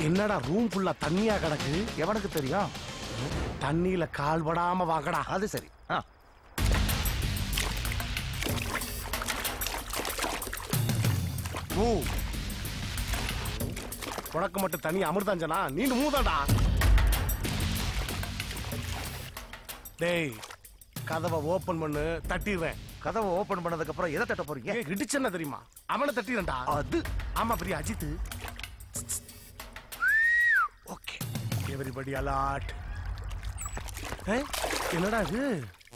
என்னடா ரூம் ஃபுல்லா தண்ணியா கிடக்கு எவனுக்கு தெரியும் தண்ணியில கால் படாம வாங்கடா அது சரி ஆ மூ உனக்கு மட்டும் தண்ணி அமிர்தாஞ்சனா நீ மூதாடா டேய் கதவை ஓபன் பண்ணு தட்டிடுறேன் கதவை ஓபன் பண்ணதுக்கு அப்புறம் எதை தட்ட போறீங்க ஏன் இடிச்சஎன்ன தெரியுமா அவனை தட்டிடுறேன்டா அது ஆமா பெரிய அஜித் ஓகே எவரிபடி அலாட் என்னடா இது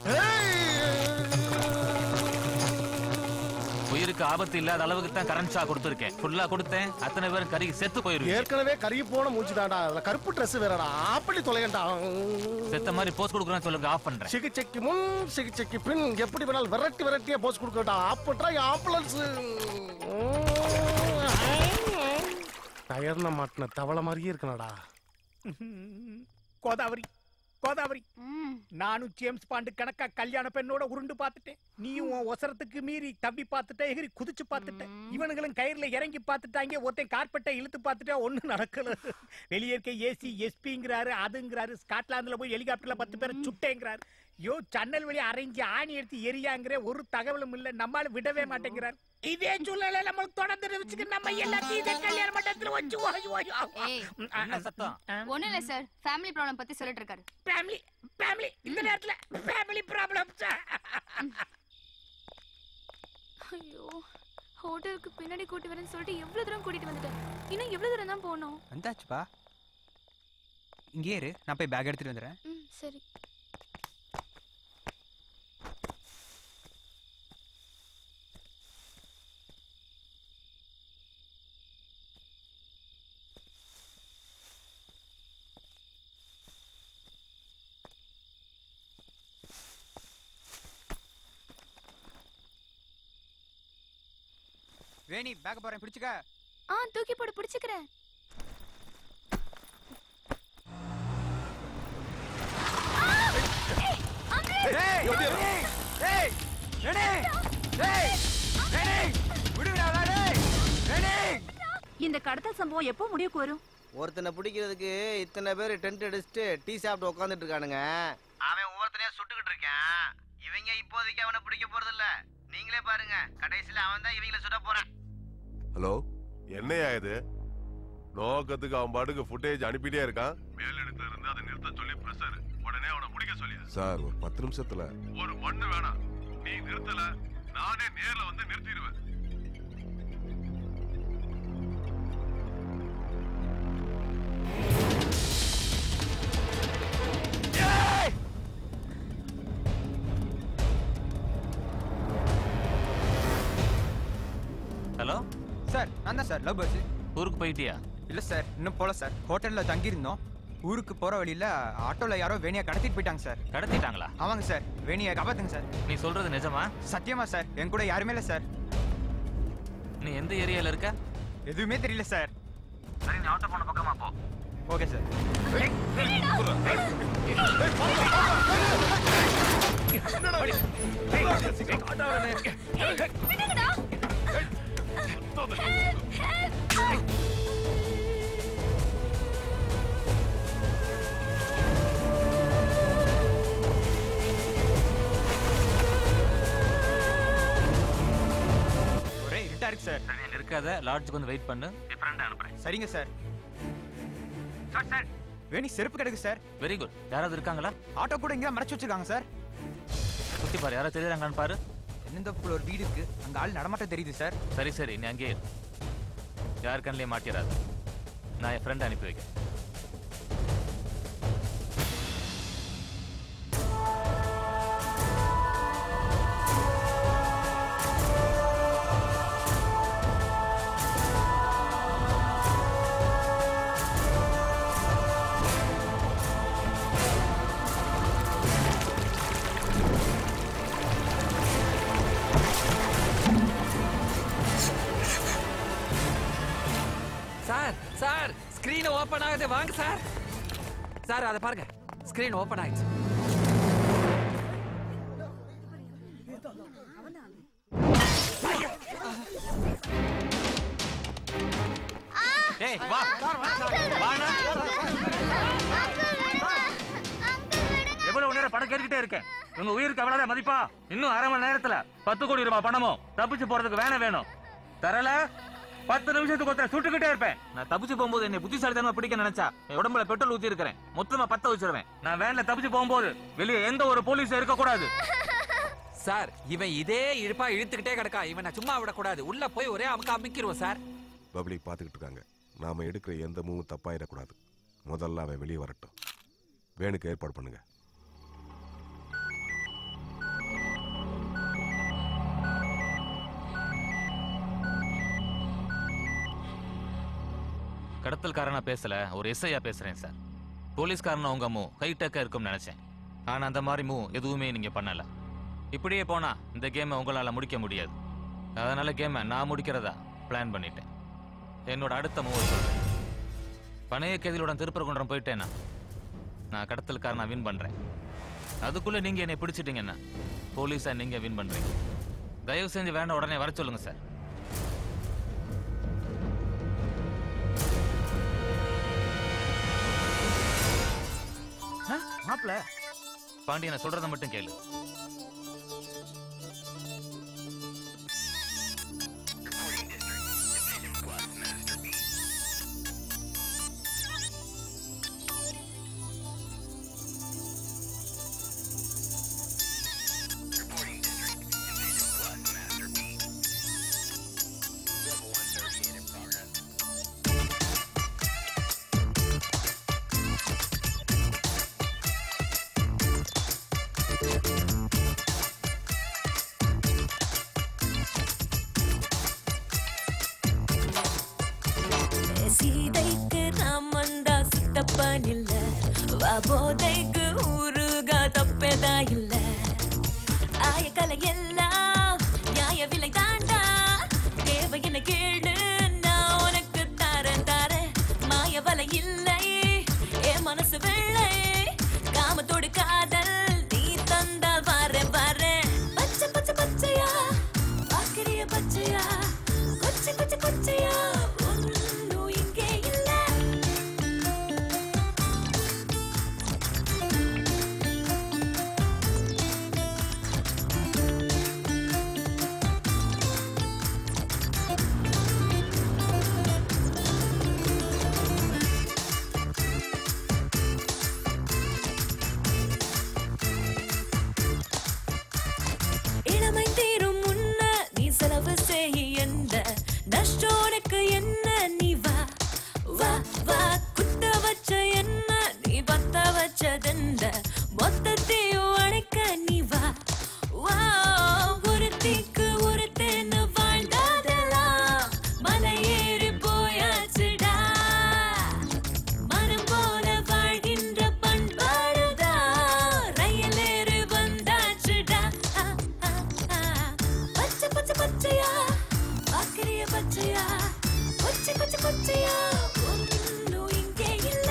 உயிருக்கு ஆபத்து இல்லாத அளவுக்கு தான் கரண்ட் ஷாக் கொடுத்துருக்கேன் ஃபுல்லா கொடுத்தேன் அத்தனை பேரும் கறி செத்து போயிருவீங்க ஏற்கனவே கறி போன மூச்சுதாடா அதுல கருப்பு Dress வேறடா ஆப்படி தொலையண்டா செத்த மாதிரி போஸ்ட் கொடுக்குறேன்னு சொல்லுங்க ஆஃப் பண்றேன் சிகிச்சைக்கு முன் சிகிச்சைக்கு பின் எப்படி வேணாலும் விரட்டி விரட்டியா போஸ்ட் கொடுக்கட்டா ஆப்பட்ரா ஆம்புலன்ஸ் டயர்ன மாட்டின தவளை மாதிரியே இருக்கனடா கோதாவரி கோதாவரி நானும் ஜேம்ஸ் பாண்டு கணக்கா கல்யாண பெண்ணோட உருண்டு பார்த்துட்டேன் நீயும் உன் ஒசரத்துக்கு மீறி தப்பி பார்த்துட்ட எகிரி குதிச்சு பார்த்துட்ட இவனுங்களும் கயிறுல இறங்கி பார்த்துட்டாங்க ஒருத்தன் கார்பெட்டை இழுத்து பார்த்துட்டா ஒண்ணும் நடக்கல வெளியே இருக்க ஏசி எஸ்பிங்கிறாரு அதுங்கிறாரு ஸ்காட்லாந்துல போய் ஹெலிகாப்டர்ல பத்து பேரை சுட்டேங்கிறாரு யோ சன்னல் வழி அரைஞ்சு ஆணி எடுத்து எரியாங்கிற ஒரு தகவலும் இல்ல நம்மால விடவே மாட்டேங்கிறார் இதே சூழ்நிலை நம்ம தொடர்ந்து வச்சுக்க நம்ம எல்லாத்தையும் இதே கல்யாண மண்டபத்துல வச்சு ஓய், ஓய், ஓய். ஏய் என்ன சத்தம் ஒண்ணும் இல்ல சார் ஃபேமிலி ப்ராப்ளம் பத்தி சொல்லிட்டு இருக்காரு ஃபேமிலி ஃபேமிலி இந்த நேரத்துல ஃபேமிலி ப்ராப்ளம் ஐயோ ஹோட்டலுக்கு பின்னாடி கூட்டி வரேன்னு சொல்லிட்டு எவ்வளவு தூரம் கூட்டிட்டு வந்துட்டேன் இன்னும் எவ்வளவு தூரம் தான் போகணும் வந்தாச்சுப்பா இங்கே இரு நான் போய் பேக் எடுத்துட்டு வந்துடுறேன் ம் சரி வேணி பேக் போறேன் பிடிச்சுக்க ஆ தூக்கி போட்டு பிடிச்சுக்கிறேன் டேய் டேய் டேய் டேய் டேய் டேய் விடுடா டேய் டேய் இந்த கடத்தல் சம்பவம் எப்போ முடிவுக்கு வரும் ஒருத்தனை பிடிக்கிறதுக்கு இத்தனை பேர் டென்ட் அடிச்சுட்டு டீ சாப்பிட்டு உட்காந்துட்டு இருக்கானுங்க அவன் ஒவ்வொருத்தனையா சுட்டுக்கிட்டு இருக்கான் இவங்க இப்போதைக்கு அவனை பிடிக்க போறது இல்ல நீங்களே பாருங்க கடைசியில அவன் தான் இவங்கள சுட போறான் ஹலோ என்னையா இது நோக்கத்துக்கு அவன் பாட்டுக்கு ஃபுட்டேஜ் அனுப்பிட்டே இருக்கான் மேலிடத்துல இருந்து அதை நிறுத்த சொல்லி பிரஷர் உடனே அவனை முடிக்க சொல்லி சார் ஒரு பத்து நிமிஷத்துல ஒரு மண்ணு வேணாம் நீ நிறுத்தல நானே நேர்ல வந்து நிறுத்திடுவேன் ஹலோ சார் நான் தான் சார் லவ் பஸ் ஊருக்கு போயிட்டியா இல்ல சார் இன்னும் போல சார் ஹோட்டல்ல தங்கியிருந்தோம் ஊருக்கு போற வழியில ஆட்டோல யாரோ வேணியா கடத்திட்டு போயிட்டாங்க சார் கடத்திட்டாங்களா ஆமாங்க சார் வேணியை காப்பாத்துங்க சார் நீ சொல்றது நிஜமா சத்தியமா சார் என் கூட யாருமே இல்ல சார் நீ எந்த ஏரியால இருக்க எதுவுமே தெரியல சார் சரி நீ ஆட்டோ போன பக்கமா போ ஓகே சார் ஒரே இருட்டா இருக்கு சார் சரி நீ இருக்காத லாட்ஜுக்கு வந்து வெயிட் பண்ணு என் ஃப்ரெண்ட் அனுப்புறேன் சரிங்க சார் சார் சார் வேணி செருப்பு கிடக்கு சார் வெரி குட் யாராவது இருக்காங்களா ஆட்டோ கூட இங்கே மறைச்சு வச்சிருக்காங்க சார் சுத்தி பாரு யாராவது தெரியுறாங்கன்னு பாரு என்னந்தப்புல ஒரு வீடு இருக்கு அங்க ஆள் நடமாட்டம் தெரியுது சார் சரி சரி நீ அங்கேயே இரு. யார் கண்ணிலே மாட்டிடாது நான் என் ஃப்ரெண்ட் அனுப்பி வைக்கிறேன் சார் சார் ஸ்கிரீன் ஓபன் ஆகுது வாங்க சார் சார் அதை பாருங்க ஸ்கிரீன் ஓபன் ஆயிடுச்சு ஏய் வா வாண்ணா. எவ்வளவு நேரம் படம் கேட்டுக்கிட்டே இருக்கேன் உங்க உயிருக்கு அவ்வளவுதான் மதிப்பா இன்னும் அரை மணி நேரத்துல பத்து கோடி ரூபாய் பணமும் தப்பிச்சு போறதுக்கு வேணும் வேணும் தரல பத்து நிமிஷத்துக்கு ஒருத்தர் சுட்டுக்கிட்டே இருப்பேன் நான் தப்பிச்சு போகும்போது என்னை புத்திசாலித்தனமா பிடிக்க நினைச்சா என் உடம்புல பெட்ரோல் ஊத்தி இருக்கிறேன் மொத்தமா பத்த வச்சிருவேன் நான் வேன்ல தப்பிச்சு போகும்போது வெளியே எந்த ஒரு போலீஸ் இருக்க கூடாது சார் இவன் இதே இழுப்பா இழுத்துக்கிட்டே கிடக்கா இவனை சும்மா விடக்கூடாது உள்ள போய் ஒரே அமுக்க அமுக்கிடுவோம் சார் பப்ளிக் பார்த்துக்கிட்டு இருக்காங்க நாம எடுக்கிற எந்த மூவும் தப்பாயிடக்கூடாது முதல்ல அவன் வெளியே வரட்டும் வேணுக்கு ஏற்பாடு பண்ணுங்க கடத்தல்காரனா பேசல ஒரு எஸ்ஐயா பேசுறேன் சார் போலீஸ்காரனா உங்க மூ ஹைடெக்கா இருக்கும்னு நினைச்சேன் ஆனா அந்த மாதிரி மூ எதுவுமே நீங்க பண்ணல இப்படியே போனா இந்த கேமை உங்களால முடிக்க முடியாது அதனால கேமை நான் முடிக்கிறதா பிளான் பண்ணிட்டேன் என்னோட அடுத்த மூவ் சொல்றேன் பணைய கைதிலுடன் திருப்பரங்குன்றம் போயிட்டேன்னா நான் கடத்தல்காரனா வின் பண்றேன் அதுக்குள்ள நீங்க என்னை பிடிச்சிட்டீங்கன்னா போலீஸா நீங்க வின் பண்றீங்க தயவு செஞ்சு வேண்டாம் உடனே வர சொல்லுங்க சார் மாப்பிள பாண்டியனை சொல்றத மட்டும் கேளு சீதைக்கு ராமந்தா சுத்தப்பன் இல்ல போதைக்கு ஊருக தப்பேதா இல்ல ஆயக்கலை எல்லாம் நியாய விலை தாண்டா தேவை என்ன கேளு நான் உனக்கு தரேன் தரேன் மாய வலை இல்லை என் மனசு வெள்ளை காமத்தோடு காதல் நீ தந்தால் வரேன் வரேன் பச்சை பச்சை பச்சையா பாக்கிறிய பச்சையா கொச்சை கொச்சை கொச்சையா ஒன்னும் இங்கே இல்ல இளமை தீரும் முன்ன நீ செலவு செய் என்ன நஷ்டம் உனக்கு என்ன நீ வா வா வா குத்த வச்ச என்ன நீ பத்த வச்சதென்ன மொத்தத்தையும் அழைக்க நீ வா வா ஒருத்திக்கு ஒருத்தன்னு வாழ்ந்ததெல்லாம் மலை ஏறி போயாச்சுடா மனம் போல வாழ்கின்ற பண்பாடுதா ரயில் ஏறி வந்தாச்சுடா ஆ, ஆ, ஆ. பச்சை பச்சை பச்சையா பாக்கிறிய பச்சையா கொச்சை கொச்சை கொச்சையா ஒன்னும் இங்கே இல்ல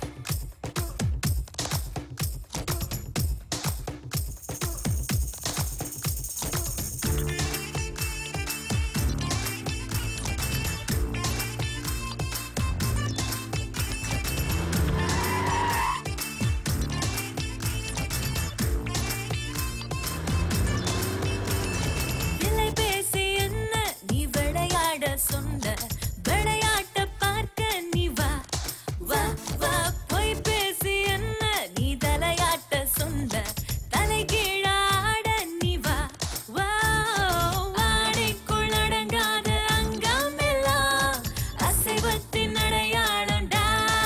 இல்லை பேசி என்ன நீ விளையாட சொன்ன விளையாட்ட பார்க்க நீ வா வா வா பொய் பேசி என்ன நீ தலையாட்ட சொன்ன தலை கீழாட நீ வா வா ஆடைக்குள் அடங்காத அங்கம் எல்லாம் அசைவத்தின் அடையாளம்டா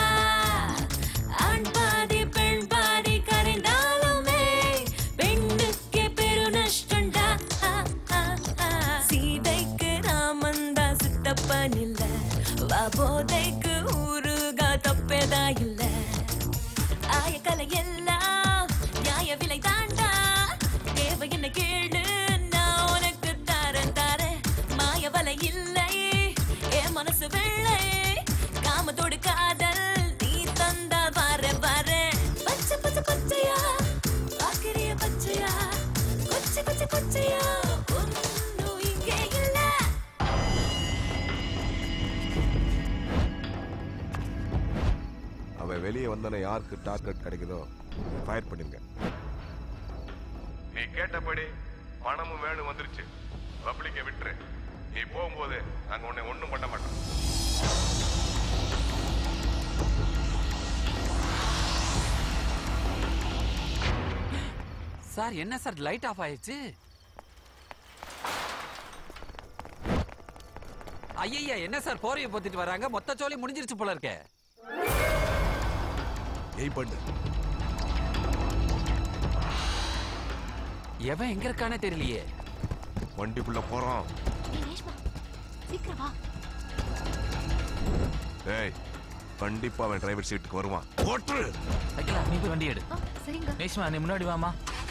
ஆண் பாதி பெண் பாதி கரைந்தாலுமே பெண்ணுக்கே பெரு நஷ்டம்டா ஆ, ஆ, ஆ. சீதைக்கு ராமந்தா சித்தப்பன் இல்ல வா போதைக்கு ஊருகா தப்பேதா இல்ல ஆயக்கலை எல்லாம் நியாய விலை தாண்டா தேவை என்ன கேளு நான் உனக்கு தரேன் தரேன் மாய வலை இல்லை என் மனசு வெள்ளை காமத்தோடு காதல் நீ தந்தால் வரேன் வரேன் பச்சை பச்சை பச்சையா பாக்கிறிய பச்சையா கொச்சை கொச்சை கொச்சையா ஒன்னும் இங்கே இல்ல வெளியே வந்தோன்னே யாருக்கு டார்கெட் கிடைக்குதோ ஃபயர் பண்ணிருங்க நீ கேட்டபடி பணமும் வேணும் வந்துருச்சு பப்ளிக்கை விட்டுரு நீ போகும்போது நாங்க உன்னை ஒண்ணும் பண்ண மாட்டோம் சார் என்ன சார் லைட் ஆஃப் ஆயிடுச்சு ஐயா என்ன சார் போரையை பொத்திட்டு வராங்க மொத்த சோலி முடிஞ்சிருச்சு போல இருக்கே ஏய் பண்ணு எவன் எங்க இருக்கானே தெரியலையே வண்டிக்குள்ள போறோம் சீக்கிரம் வா ஏய் கண்டிப்பா அவன் டிரைவர் சீட்டுக்கு வருவான் ஓட்டு அகிலா நீ போய் வண்டி எடு சரிங்க ரேஷ்மா நீ முன்னாடி வாமா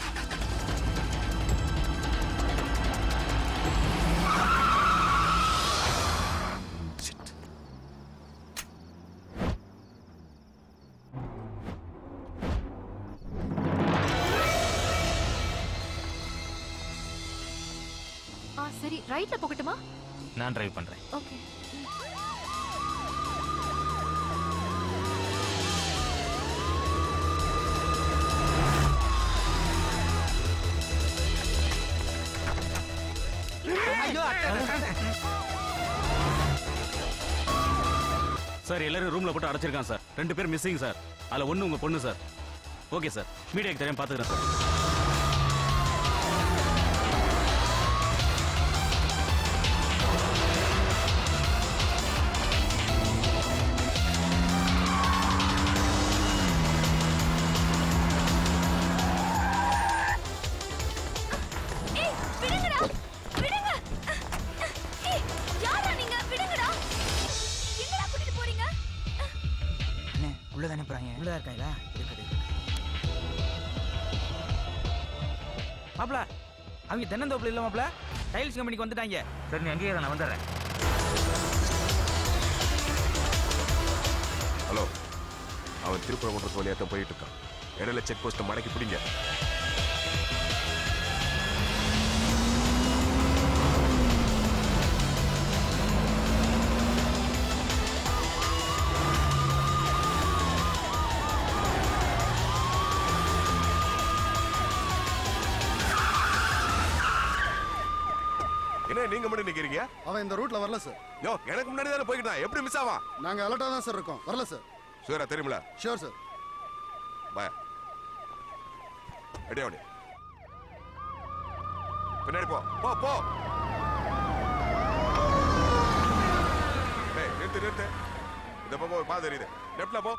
ஆ சரி ரைட்ல போகட்டுமா நான் டிரைவ் பண்றேன் ஓகே சார் எல்லாரும் ரூம்ல போட்டு அடைச்சிருக்கான் சார் ரெண்டு பேர் மிஸ்ஸிங் சார் அதுல ஒண்ணு உங்க பொண்ணு சார் ஓகே சார் மீடியாக்கு தெரியாம பாத்துக்கிறேன் சார் ஏய் விடுங்கடா விடுங்க ஏய் யாரா நீங்க விடுங்கடா எங்கடா கூட்டிட்டு போறீங்க அண்ணே உள்ள தானே போறாங்க உள்ள இருக்காங்களா இருக்குது மாப்ள அவங்க தென்னந்தோப்புல இல்ல மாப்ள டைல்ஸ் கம்பெனிக்கு வந்துட்டாங்க சரி நீ அங்கேயே இரு, நான் வந்துடுறேன் ஹலோ அவன் திருப்பரங்குன்றத்து வழியாக தான் போயிட்டு இருக்கான் இடையில செக் போஸ்ட்டை மடக்கி பிடிங்க என்ன நீங்க மட்டும் நிக்கிறீங்க அவன் இந்த ரூட்ல வரல சார் யோ எனக்கு முன்னாடி தானே போய்க்கிட்டான் எப்படி மிஸ் ஆவான் நாங்க அலர்ட்டா தான் சார் இருக்கோம் வரல சார் சூரா தெரியுமில ஷியோர் சார் பாய் ரெடியா வண்டி பின்னாடி போ போ போ ஏய் நிறுத்து நிறுத்து இந்த பக்கம் ஒரு பாதை தெரியுது லெஃப்ட்ல போ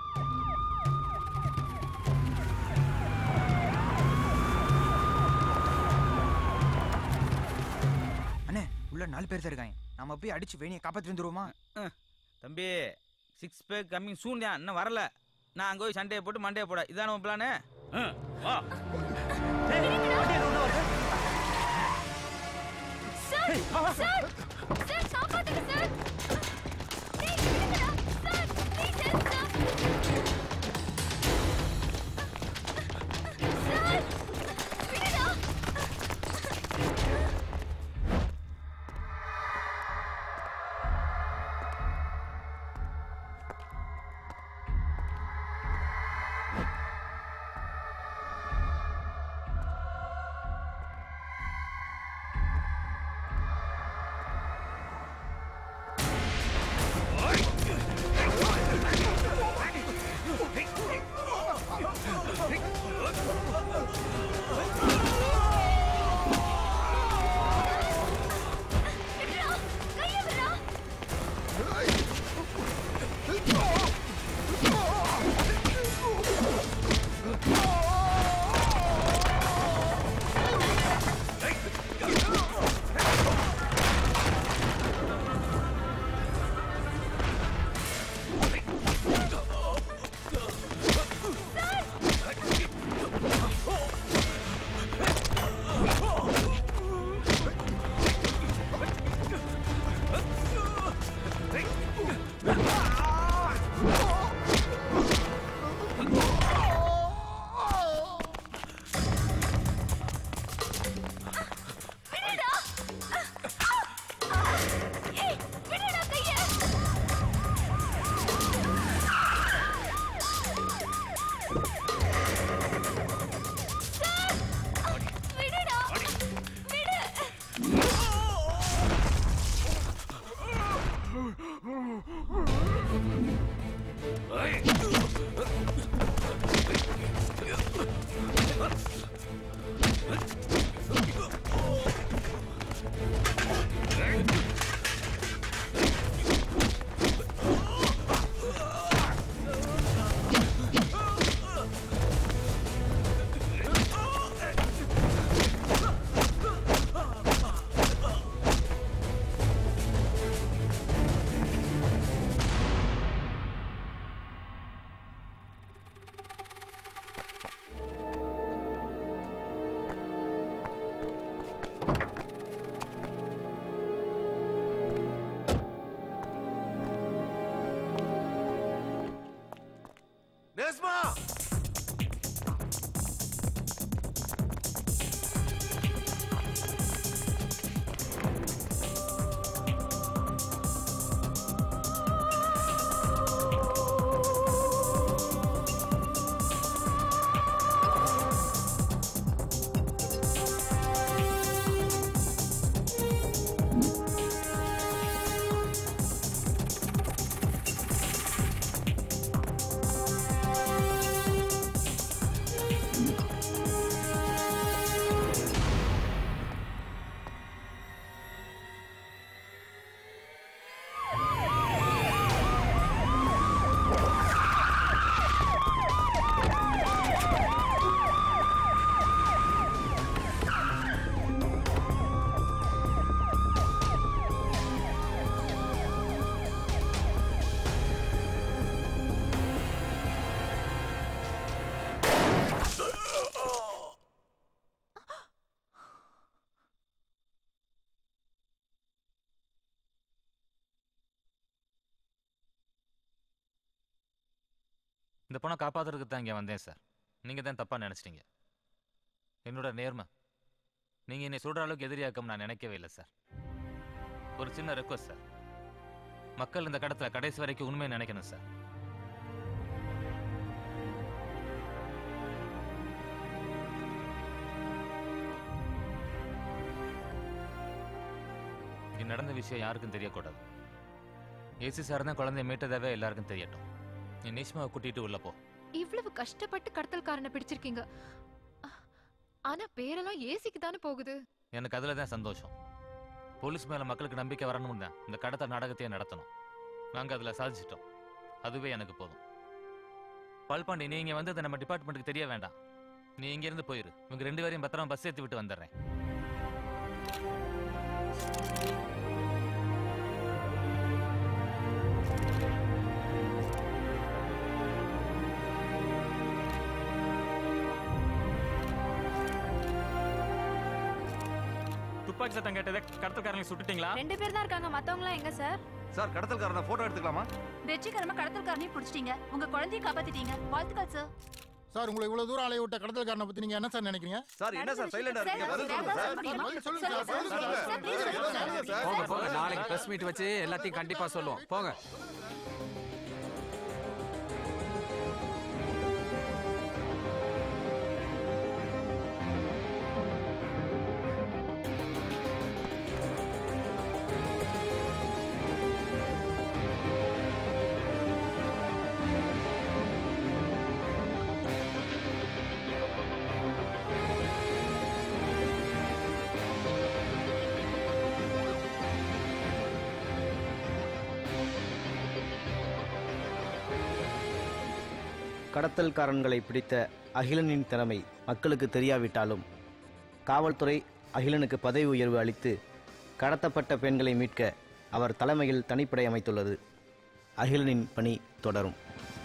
அண்ணே உள்ள நாலு பேர் தான் இருக்காங்க நாம போய் அடிச்சு வேணியை காப்பாத்தி வந்துருவோமா தம்பி சிக்ஸ் பேக் கம்மிங் சூன் தான் இன்னும் வரல நான் அங்க போய் சண்டையை போட்டு மண்டையை போட இதான உன் பிளானு வா சார் சார் சார் காப்பாத்துங்க சார் ஏய் விடுங்கடா sir please help sir sir விடுடா ஏய் இந்த பொண்ணை காப்பாத்துறதுக்கு தான் இங்கே வந்தேன் சார் நீங்கள் தான் தப்பாக நினச்சிட்டீங்க என்னோட நேர்மை நீங்கள் என்னை சொல்கிற அளவுக்கு எதிரியாக்கம் நான் நினைக்கவே இல்லை சார் ஒரு சின்ன ரெக்வஸ்ட் சார் மக்கள் இந்த கடத்தில் கடைசி வரைக்கும் உண்மையை நினைக்கணும் சார் இங்க நடந்த விஷயம் யாருக்கும் தெரியக்கூடாது ஏசி சார் தான் குழந்தைய மீட்டதாவே எல்லாருக்கும் தெரியட்டும் நீ நேஷ்மாவை கூட்டிட்டு உள்ள போ இவ்வளவு கஷ்டப்பட்டு கடத்தல்காரனை பிடிச்சிருக்கீங்க ஆனா பேரெல்லாம் ஏசிக்கு தானே போகுது எனக்கு அதில் தான் சந்தோஷம் போலீஸ் மேலே மக்களுக்கு நம்பிக்கை வரணும்னு தான் இந்த கடத்த நாடகத்தையே நடத்தணும் நாங்கள் அதில் சாதிச்சிட்டோம் அதுவே எனக்கு போதும் பால்பாண்டி நீ இங்கே வந்து நம்ம டிபார்ட்மெண்ட்டுக்கு தெரிய வேண்டாம் நீ இங்கேருந்து போயிரு இவங்க ரெண்டு பேரையும் பத்திரமா பஸ் ஏற்றி விட்டு வந்துடுறேன் துப்பாக்கி சத்தம் கேட்டதை கடத்தல்காரங்களை சுட்டுட்டீங்களா ரெண்டு பேர் தான் இருக்காங்க மத்தவங்க எல்லாம் எங்க சார் சார் கடத்தல்காரனை போட்டோ எடுத்துக்கலாமா வெற்றிகரமா கடத்தல்காரனையும் பிடிச்சிட்டீங்க உங்க குழந்தைய காப்பாத்திட்டீங்க வாழ்த்துக்கள் சார் சார் உங்களை இவ்வளவு தூரம் அலைய விட்ட கடத்தல்காரனை பத்தி நீங்க என்ன சார் நினைக்கிறீங்க சார் என்ன சார் சைலண்டா இருக்கீங்க பதில் சொல்லுங்க சார் பதில் சொல்லுங்க சார் பதில் சொல்லுங்க போங்க போங்க நாளைக்கு பிரஸ் மீட் வச்சு எல்லாத்தையும் கண்டிப்பா சொல்லுவோம் போங்க கடத்தல்காரன்களை பிடித்த அகிலனின் திறமை மக்களுக்கு தெரியாவிட்டாலும் காவல்துறை அகிலனுக்கு பதவி உயர்வு அளித்து கடத்தப்பட்ட பெண்களை மீட்க அவர் தலைமையில் தனிப்படை அமைத்துள்ளது அகிலனின் பணி தொடரும்